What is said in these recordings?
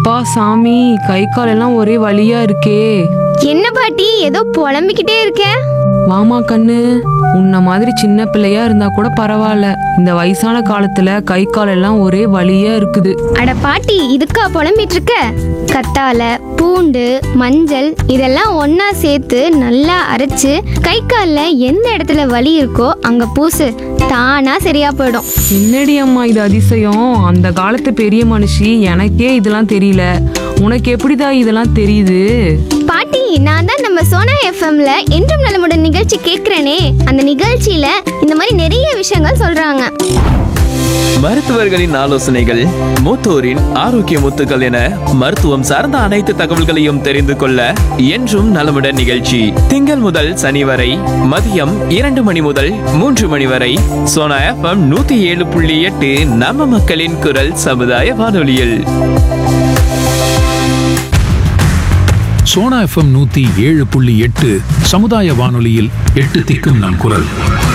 அப்பா சாமி கை கால் எல்லாம் ஒரே வலியா இருக்கே என்ன பாட்டி ஏதோ புலம்பிக்கிட்டே இருக்க வாமா கண்ணு உன்ன மாதிரி சின்ன பிள்ளையா இருந்தா கூட பரவாயில்ல இந்த வயசான காலத்துல கை கால் எல்லாம் ஒரே வலியா இருக்குது அட பாட்டி இதுக்கா புலம்பிட்டு இருக்க கத்தால பூண்டு மஞ்சள் இதெல்லாம் ஒண்ணா சேர்த்து நல்லா அரைச்சு கை காலில் எந்த இடத்துல வலி இருக்கோ அங்க பூசு தானா சரியா போயிடும் என்னடி அம்மா இது அதிசயம் அந்த காலத்து பெரிய மனுஷி எனக்கே இதெல்லாம் தெரியல உனக்கு எப்படிடா இதெல்லாம் தெரியுது பாட்டி நான் தான் நம்ம சோனா எஃப்எம்ல என்றும் நலமுடன் நிகழ்ச்சி கேட்கிறேனே அந்த நிகழ்ச்சியில இந்த மாதிரி நிறைய விஷயங்கள் சொல்றாங்க மருத்துவர்களின் ஆலோசனைகள் மூத்தோரின் ஆரோக்கிய முத்துக்கள் என மருத்துவம் சார்ந்த அனைத்து தகவல்களையும் தெரிந்து கொள்ள என்றும் நலமுடன் நிகழ்ச்சி திங்கள் முதல் சனி வரை மதியம் இரண்டு மணி முதல் மூன்று மணி வரை சோனா எஃப்எம் நூத்தி ஏழு புள்ளி எட்டு நம்ம மக்களின் குரல் சமுதாய வானொலியில் சோனா எஃப்எம் நூத்தி ஏழு புள்ளி எட்டு சமுதாய வானொலியில் எட்டு திக்கும் நம் குரல்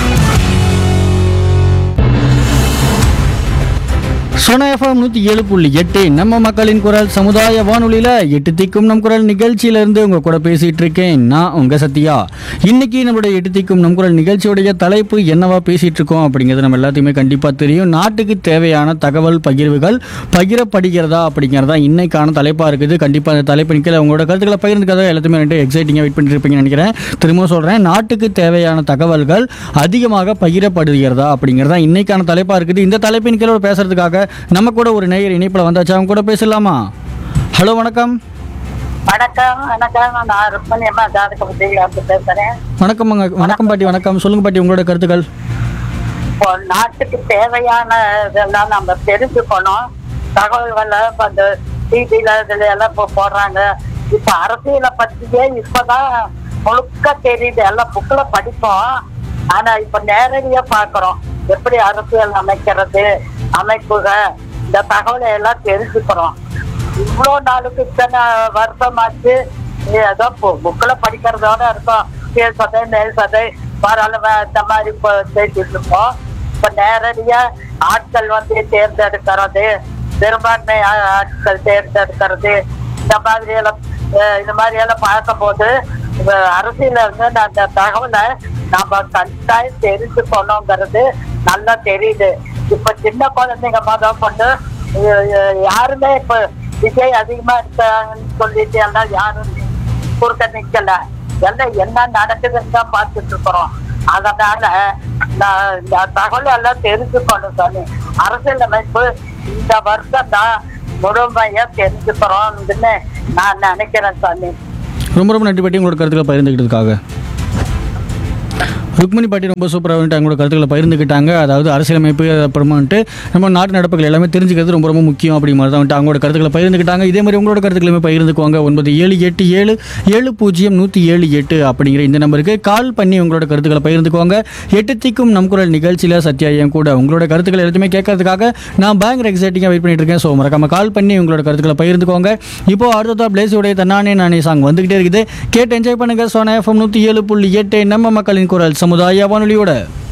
சோனா எஃப்எம் நூற்றி ஏழு புள்ளி எட்டு நம்ம மக்களின் குரல் சமுதாய வானொலியில் எட்டு திக்கும் நம் குரல் நிகழ்ச்சியிலேருந்து உங்கள் கூட பேசிகிட்டு இருக்கேன் நான் உங்கள் சத்யா இன்னைக்கு நம்மளுடைய எட்டு திக்கும் நம் குரல் நிகழ்ச்சியுடைய தலைப்பு என்னவா பேசிகிட்டு இருக்கோம் அப்படிங்கிறது நம்ம எல்லாத்தையுமே கண்டிப்பாக தெரியும் நாட்டுக்கு தேவையான தகவல் பகிர்வுகள் பகிரப்படுகிறதா அப்படிங்கிறதா இன்னைக்கான தலைப்பாக இருக்குது கண்டிப்பாக அந்த தலைப்பு நிற்கல உங்களோட கருத்துக்களை பகிர்ந்துக்கிறதா எல்லாத்தையுமே ரெண்டு எக்ஸைட்டிங்காக வெயிட் பண்ணிட்டு இருப்பீங்கன்னு நினைக்கிறேன் திரும்பவும் சொல்கிறேன் நாட்டுக்கு தேவையான தகவல்கள் அதிகமாக பகிரப்படுகிறதா அப்படிங்கிறதா இன்னைக்கான தலைப்பாக இருக்குது இந்த தலைப்பின் கீழே பேசுறதுக்காக நம்ம கூட ஒரு நேயர் இணைப்பில் வந்தாச்சு அவங்க கூட பேசலாமா ஹலோ வணக்கம் வணக்கம் வணக்கம் நான் ருக்மணி அம்மா ஜாதக புத்தியிலிருந்து பேசுறேன் வணக்கம் அங்க வணக்கம் பாட்டி வணக்கம் சொல்லுங்க பாட்டி உங்களோட கருத்துக்கள் இப்போ நாட்டுக்கு தேவையான இதெல்லாம் நம்ம தெரிஞ்சுக்கணும் தகவல்களை இப்ப அந்த டிவில இதுல எல்லாம் இப்போ போடுறாங்க இப்ப அரசியலை பத்தியே இப்பதான் முழுக்க தெரியுது எல்லாம் புக்ல படிப்போம் ஆனா இப்ப நேரடியா பாக்குறோம் எப்படி அரசியல் அமைக்கிறது அமைப்புகள் இந்த தகவலை எல்லாம் தெரிஞ்சுக்கிறோம் இவ்வளோ நாளுக்கு இத்தனை வருஷமாச்சு ஏதோ புக்கில் படிக்கிறதோட இருக்கும் கீழ் சதை மேல் சதை பரவாயில்ல இந்த மாதிரி இப்போ பேசிட்டு இருக்கோம் இப்போ நேரடியா ஆட்கள் வந்து தேர்ந்தெடுக்கிறது பெரும்பான்மை ஆ- ஆட்கள் தேர்ந்தெடுக்கிறது இந்த மாதிரி எல்லாம் அஹ் இந்த மாதிரி எல்லாம் பார்க்கும்போது இந்த அரசியல இருந்து நான் அந்த தகவலை நாம கட்டாயம் தெரிஞ்சுக்கணுங்கிறது நல்லா தெரியுது இப்ப சின்ன குழந்தைங்க முதல் கொண்டு அஹ் அஹ் யாருமே இப்ப விஜய் அதிகமா இருக்காங்கன்னு சொல்லிட்டு எல்லாம் யாரும் குறுக்க நிக்கல எல்லாம் என்ன நடக்குதுன்னு தான் பார்த்துட்டு இருக்கிறோம் அதனால நான் இந்த தகவல் எல்லாம் தெரிஞ்சுக்கணும் சாமி அரசியலமைப்பு இந்த வருஷம் தான் முழுமையா தெரிஞ்சுக்கிறோம்னு நான் நினைக்கிறேன் சாமி ரொம்ப ரொம்ப நன்றி பாட்டி உங்களோட கருத்துக்களை பகிர்ந்துக்கிட்டதுக்காக ருக்மணி பாட்டி ரொம்ப சூப்பராக வந்துட்டு அவங்களோட கருத்துக்களை பகிர்ந்துக்கிட்டாங்க அதாவது அரசியலமைப்பு அப்புறமா வந்துட்டு நம்ம நாட்டு நடப்புகள் எல்லாமே தெரிஞ்சுக்கிறது ரொம்ப ரொம்ப முக்கியம் அப்படி மாதிரி தான் வந்துட்டு அவங்களோட கருத்துக்களை பகிர்ந்துக்கிட்டாங்க இதே மாதிரி உங்களோட கருத்துக்களுமே பகிர்ந்துக்குவாங்க ஒன்பது ஏழு எட்டு ஏழு ஏழு பூஜ்ஜியம் நூற்றி ஏழு எட்டு அப்படிங்கிற இந்த நம்பருக்கு கால் பண்ணி உங்களோட கருத்துக்களை பகிர்ந்துக்குவாங்க எட்டு திக்கும் நம் குரல் நிகழ்ச்சியில் சத்யா என் கூட உங்களோட கருத்துக்களை எல்லாத்தையுமே கேட்கறதுக்காக நான் பயங்கர எக்ஸைட்டிங்காக வெயிட் பண்ணிட்டு இருக்கேன் ஸோ மறக்காம கால் பண்ணி உங்களோட கருத்துக்களை பகிர்ந்துக்கோங்க இப்போ அடுத்ததா பிளேஸுடைய தன்னானே நானே சாங் வந்துகிட்டே இருக்குது கேட்டு என்ஜாய் பண்ணுங்க சோனா எஃப்எம் நூற்றி ஏழு புள்ளி எட்டு நம்ம மக்களின் குரல் சமுதாய வானொலியோட